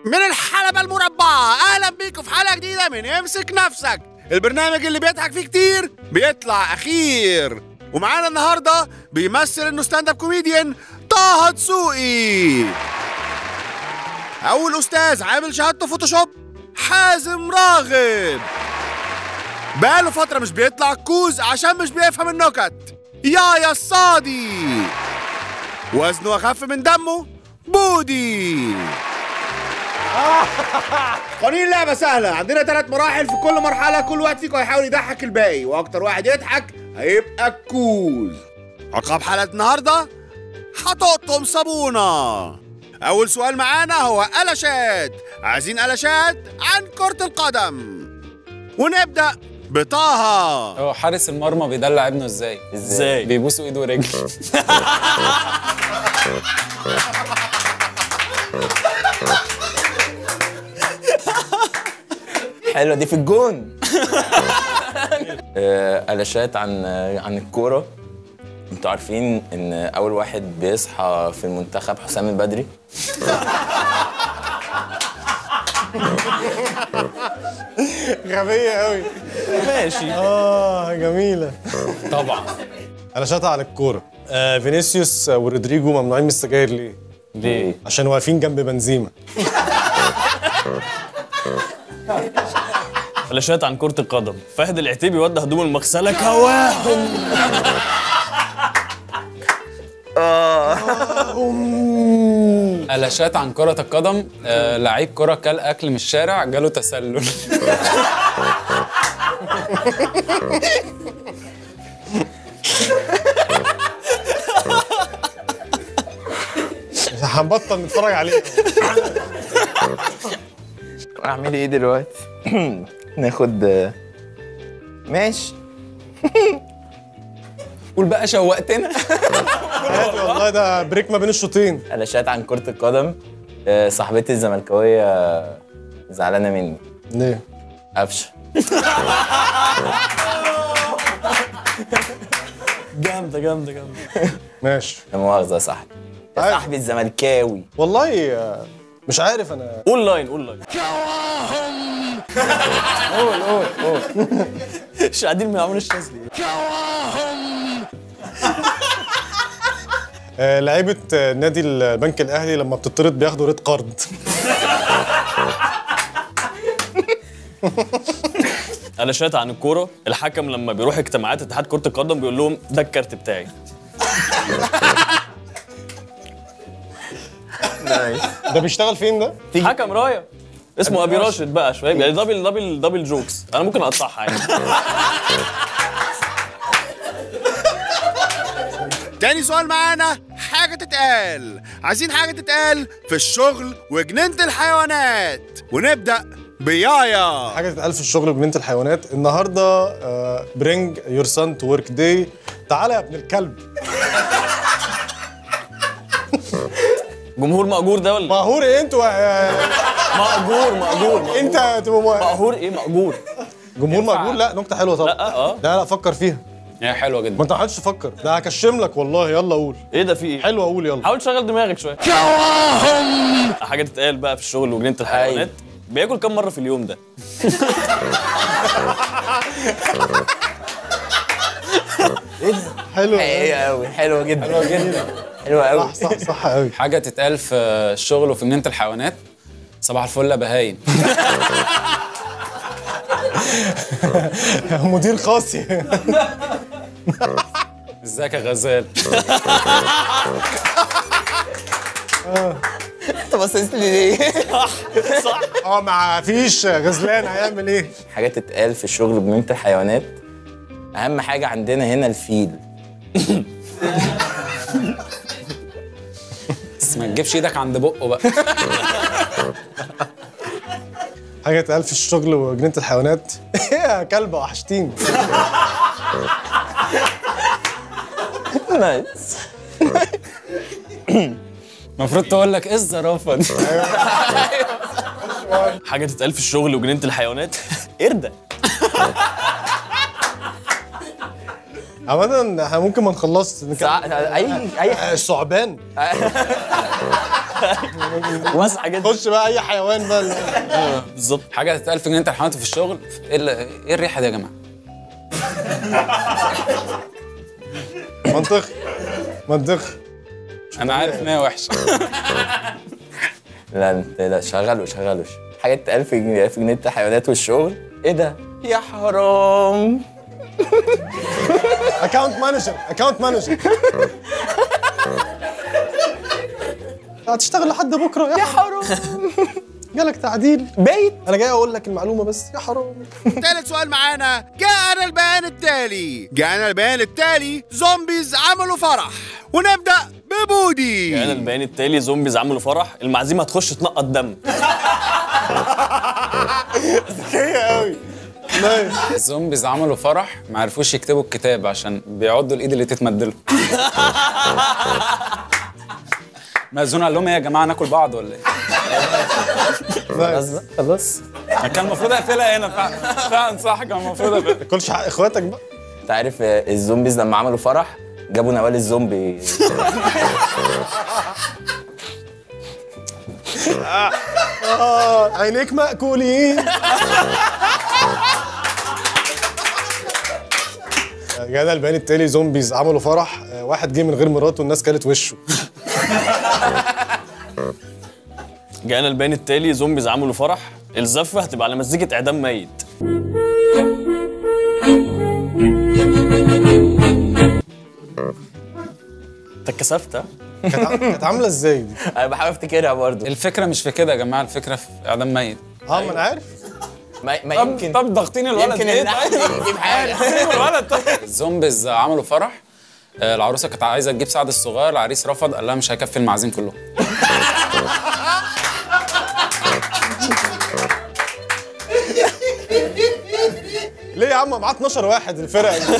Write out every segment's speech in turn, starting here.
من الحلبة المربعة أهلا بيكم في حلقة جديدة من امسك نفسك البرنامج اللي بيضحك فيه كتير بيطلع أخير ومعانا النهاردة بيمثل إنه ستاند اب كوميديان طه دسوقي أول أستاذ عامل شهادته فوتوشوب حازم راغب بقاله فترة مش بيطلع كوز عشان مش بيفهم النكت يا يا الصادي وزنه أخف من دمه بودي قوانين اللعبة سهلة عندنا ثلاث مراحل في كل مرحلة كل واحد فيكم هيحاول يضحك الباقي وأكتر واحد يضحك هيبقى الكوز عقاب حلقة النهاردة هتقطم صابونة أول سؤال معانا هو قلشات عايزين قلشات عن كرة القدم ونبدأ بطه هو حارس المرمى بيدلع ابنه ازاي؟ ازاي؟ بيبوسوا ايده ورجله حلوه دي في الجون آه، قلاشات عن عن الكوره انتوا عارفين ان اول واحد بيصحى في المنتخب حسام البدري غبية قوي ماشي اه جميلة طبعا قلاشات على الكورة آه فينيسيوس ورودريجو ممنوعين من السجاير ليه؟ ليه عشان واقفين جنب بنزيما فلاشات عن كرة القدم فهد العتيبي ودى هدوم المغسلة كواهم قلاشات عن كرة القدم آه لعيب كرة كل أكل من الشارع جاله تسلل هنبطل نتفرج عليه اعمل ايه دلوقتي ناخد آه، ماشي قول بقى شوقتنا حياتي والله ده بريك ما بين الشوطين قلاشات عن كرة القدم آه، صاحبتي الزملكاوية زعلانة مني ليه؟ قفشة جامدة جامدة جامدة ماشي لا مؤاخذة يا صاحبي يا أيوة. صاحبي الزملكاوي والله آه، مش عارف انا قول لاين قول لاين قول قول قول مش قاعدين بيعملوا الشاذلي آه لعيبة آه، نادي البنك الاهلي لما بتطرد بياخدوا ريد قرض قلاشات عن الكورة الحكم لما بيروح اجتماعات اتحاد كرة القدم بيقول لهم ده الكارت بتاعي ده بيشتغل فين ده؟ حكم راية اسمه ابي راشد بقى شويه يعني دبل دبل دبل جوكس انا ممكن اقطعها يعني تاني سؤال معانا حاجة تتقال عايزين حاجة تتقال في الشغل وجنينة الحيوانات ونبدأ بيايا حاجة تتقال في الشغل بجنينة الحيوانات النهاردة برينج يور سان تو ورك داي تعالى يا ابن الكلب جمهور مأجور ده ولا مقهور ايه انتوا آه، مأجور مأجور مأجور. انت تبقى مو- مأجور ايه مأجور جمهور ينفع. مقبول لا نكته حلوه طبعا لا اه لا لا فكر فيها هي حلوة ما جدا انت ما حدش تفكر ده هكشم لك والله يلا قول ايه ده في ايه حلو اقول يلا حاول تشغل دماغك شويه حاجه تتقال بقى في الشغل وجنينه الحيوانات بياكل كام مره في اليوم ده حلو حقيقية قوي حلوة جدا حلوة جدا حلوة قوي صح صح صح قوي حاجة تتقال في الشغل وفي جنينة الحيوانات صباح الفل يا بهايم مدير قاسي ازيك يا غزال انت باصص لي ليه؟ اه ما فيش غزلان هيعمل ايه حاجة تتقال في الشغل بجنينة الحيوانات أهم حاجة عندنا هنا الفيل بس ما تجيبش ايدك عند بقه بقى حاجه تتقال في الشغل وجنينه الحيوانات ايه يا كلبه وحشتيني نايس المفروض تقول لك ايه الزرافه دي حاجه تتقال في الشغل وجنينه الحيوانات قرده عامة احنا ممكن ما نخلصش صح- اي اي الثعبان واسعه جدا خش بقى اي حيوان بقى بالظبط حاجه تتقال في جنينه الحيوانات وفي الشغل ايه ال- ايه الريحه دي يا جماعه منطقي منطقي انا عارف ان هي وحشه لا انت لا شغلوا شغلوا حاجه تتقال في جن- في جنينه الحيوانات والشغل ايه ده يا حرام اكونت مانجر اكونت مانجر هتشتغل لحد بكره يا حرام جالك تعديل بايت انا جاي اقول لك المعلومه بس يا حرام تالت سؤال معانا جاءنا البيان التالي جاءنا البيان التالي زومبيز عملوا فرح ونبدأ ببودي يعني البيان التالي زومبيز عملوا فرح المعزيمه هتخش تنقط دم نايس الزومبيز عملوا فرح ما عرفوش يكتبوا الكتاب عشان بيعضوا الايد اللي تتمد لهم مأذون قال لهم ايه يا جماعه ناكل بعض ولا ايه؟ خلاص نايس بقى، خلاص كان المفروض اقفلها هنا فعلا فعلا صح كان المفروض اقفلها كلش حق اخواتك بقى انت عارف آه، الزومبيز لما عملوا فرح جابوا نوال الزومبي اه عينيك مأكولين جانا البيان التالي زومبيز عملوا فرح آه، واحد جه من غير مراته والناس كلت وشه جاءنا البيان التالي زومبيز عملوا فرح الزفه هتبقى على مزيكه اعدام ميت انت اتكسفت ها؟ كانت ع- كانت عامله ازاي دي؟ انا بحاول افتكرها برضو الفكره مش في كده يا جماعه الفكره في اعدام ميت اه ما انا عارف ما, ما طب يمكن طب ضاغطين الولد يمكن ليه اللحن طيب؟ يجيب حاجه الولد طيب الزومبيز عملوا فرح آه، العروسه كانت عايزه تجيب سعد الصغير العريس رفض قال لها مش هيكفي المعازيم كلهم ليه يا عم معاه 12 واحد الفرقه دي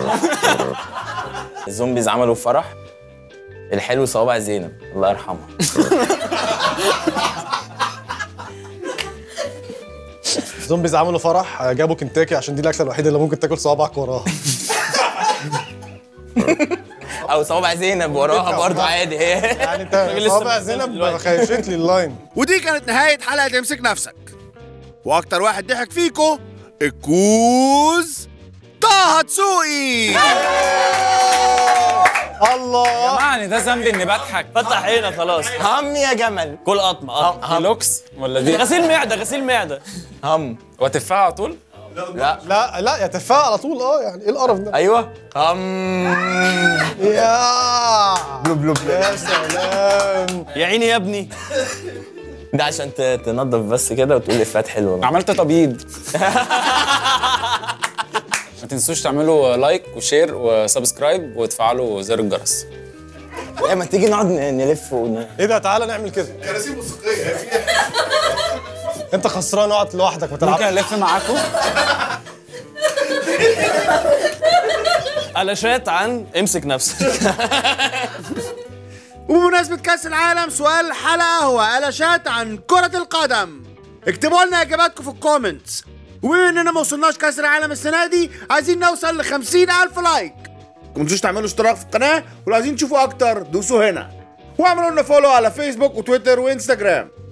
الزومبيز عملوا فرح الحلو صوابع زينب الله يرحمها زومبيز عملوا فرح آه، جابوا كنتاكي عشان دي الاكله الوحيده اللي ممكن تاكل صوابعك وراها او صوابع زينب وراها برضو عادي هي يعني انت لسه صوابع بتسلم زينب دلوقتي. خيشت لي اللاين ودي كانت نهاية حلقة تمسك نفسك واكتر واحد ضحك فيكو الكوز طه دسوقي الله يعني ده ذنبي اني بضحك فتح هنا خلاص هم يا جمل كل قطمه قطمة. لوكس ولا دي غسيل معده غسيل معده هم وتفاحه على طول لا لا لا يا تفاح على طول اه يعني ايه القرف ده ايوه هم يا بلو بلو بلو يا سلام يا عيني يا ابني ده عشان ت- تنضف بس كده وتقول افات حلوه عملت تبييض ما تنسوش تعملوا لايك وشير وسبسكرايب وتفعلوا زر الجرس ايه ما تيجي نقعد ن- نلف ون... ايه ده تعالى نعمل كده كراسي موسيقية انت خسران اقعد لوحدك ما ممكن تلعبش الف معاكم قلاشات عن امسك نفسك وبمناسبة كأس العالم سؤال الحلقة هو قلاشات عن كرة القدم اكتبوا لنا اجاباتكم في الكومنتس وبما اننا ما وصلناش كأس العالم السنة دي عايزين نوصل ل 50000 لايك ما تنسوش تعملوا اشتراك في القناة ولو عايزين تشوفوا اكتر دوسوا هنا واعملوا لنا فولو على فيسبوك وتويتر وانستجرام